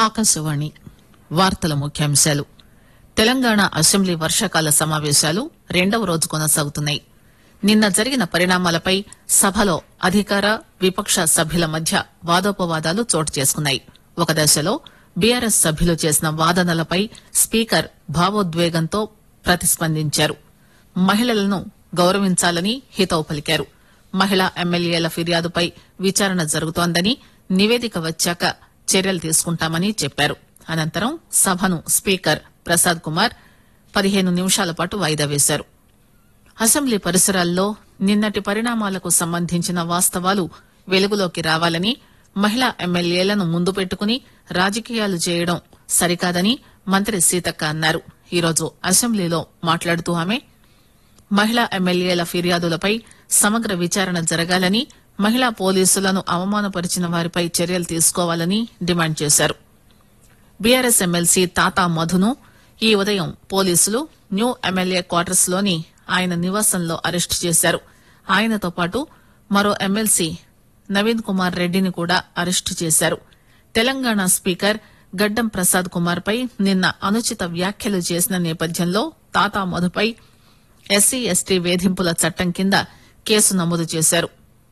ఆకాశవాణి వార్తల ముఖ్యాంశాలు తెలంగాణ అసెంబ్లీ వర్షాకాల సమావేశాలు రెండవ రోజు కొనసాగుతున్నాయి నిన్న జరిగిన పరిణామాలపై సభలో అధికార విపక్ష సభ్యుల మధ్య వాదోపవాదాలు చోటు చేసుకున్నాయి ఒక దశలో బీఆర్ఎస్ సభ్యులు చేసిన వాదనలపై స్పీకర్ భావోద్వేగంతో ప్రతిస్పందించారు మహిళలను గౌరవించాలని హితవు పలికారు మహిళా ఎమ్మెల్యేల ఫిర్యాదుపై విచారణ జరుగుతోందని నివేదిక వచ్చాక చర్యలు తీసుకుంటామని చెప్పారు అనంతరం సభను స్పీకర్ ప్రసాద్ కుమార్ పదిహేను నిమిషాల పాటు వాయిదా వేశారు అసెంబ్లీ పరిసరాల్లో నిన్నటి పరిణామాలకు సంబంధించిన వాస్తవాలు వెలుగులోకి రావాలని మహిళా ఎమ్మెల్యేలను ముందు పెట్టుకుని రాజకీయాలు చేయడం సరికాదని మంత్రి సీతక్క అన్నారు ఈరోజు అసెంబ్లీలో మాట్లాడుతూ ఆమె మహిళా ఎమ్మెల్యేల ఫిర్యాదులపై సమగ్ర విచారణ జరగాలని మహిళా పోలీసులను అవమానపరిచిన వారిపై చర్యలు తీసుకోవాలని డిమాండ్ చేశారు బీఆర్ఎస్ ఎమ్మెల్సీ తాతా మధును ఈ ఉదయం పోలీసులు న్యూ ఎమ్మెల్యే క్వార్టర్స్ లోని ఆయన నివాసంలో అరెస్టు చేశారు ఆయనతో పాటు మరో ఎమ్మెల్సీ నవీన్ కుమార్ రెడ్డిని కూడా అరెస్టు చేశారు తెలంగాణ స్పీకర్ గడ్డం ప్రసాద్ కుమార్ పై నిన్న అనుచిత వ్యాఖ్యలు చేసిన నేపథ్యంలో తాతా మధుపై ఎస్సీ ఎస్టీ వేధింపుల చట్టం కింద కేసు నమోదు చేశారు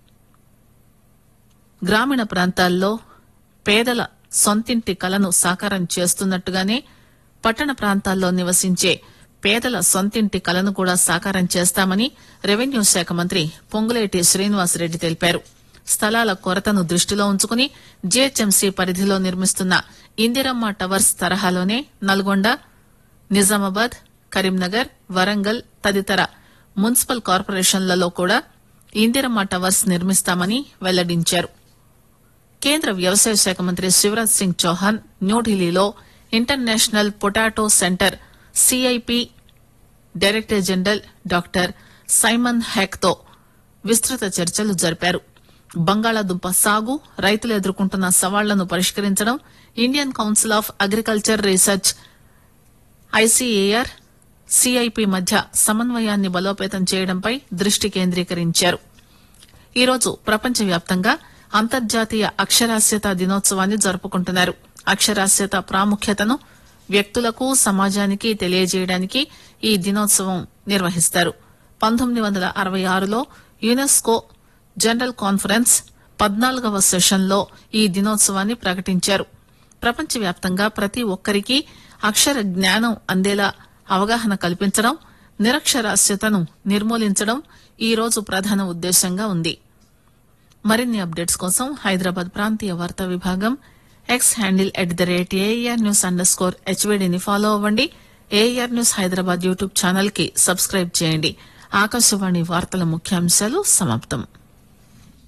గ్రామీణ ప్రాంతాల్లో పేదల సొంతింటి కలను సాకారం చేస్తున్నట్టుగానే పట్టణ ప్రాంతాల్లో నివసించే పేదల సొంతింటి కలను కూడా సాకారం చేస్తామని రెవెన్యూ శాఖ మంత్రి పొంగులేటి శ్రీనివాసరెడ్డి తెలిపారు స్థలాల కొరతను దృష్టిలో ఉంచుకుని జీహెచ్ఎంసీ పరిధిలో నిర్మిస్తున్న ఇందిరమ్మ టవర్స్ తరహాలోనే నల్గొండ నిజామాబాద్ కరీంనగర్ వరంగల్ తదితర మున్సిపల్ కార్పొరేషన్లలో కూడా ఇందిరమ్మ టవర్స్ నిర్మిస్తామని వెల్లడించారు కేంద్ర వ్యవసాయ శాఖ మంత్రి శివరాజ్ సింగ్ చౌహాన్ న్యూఢిల్లీలో international potato center CIP director general doctor Simon Heck తో విస్తృత చర్చలు జరిపారు బంగాళాదుంప సాగు రైతులు ఎదుర్కొంటున్న సవాళ్లను పరిష్కరించడం Indian council of agriculture research ICAR CIP మధ్య సమన్వయాన్ని బలోపేతం చేయడంపై దృష్టి కేంద్రీకరించారు ఈరోజు ప్రపంచవ్యాప్తంగా అంతర్జాతీయ అక్షరాస్యత దినోత్సవాన్ని జరుపుకుంటున్నారు అక్షరాస్యత ప్రాముఖ్యతను వ్యక్తులకు సమాజానికి తెలియజేయడానికి ఈ దినోత్సవం నిర్వహిస్తారు పంతొమ్మిది వందల అరవై ఆరులో యునెస్కో జనరల్ కాన్ఫరెన్స్ పద్నాలుగవ సెషన్లో ఈ దినోత్సవాన్ని ప్రకటించారు ప్రపంచవ్యాప్తంగా ప్రతి ఒక్కరికి అక్షర జ్ఞానం అందేలా అవగాహన కల్పించడం నిరక్షరాస్యతను నిర్మూలించడం ఈ రోజు ప్రధాన ఉద్దేశంగా ఉంది మరిన్ని అప్డేట్స్ కోసం హైదరాబాద్ ప్రాంతీయ వార్తా విభాగం X handle at the rate AR news underscore స్కోర్ హెచ్వీడీని ఫాలో అవ్వండి AR news Hyderabad YouTube channel కి సబ్స్క్రైబ్ చేయండి ఆకాశవాణి వార్తల ముఖ్యాంశాలు సమాప్తం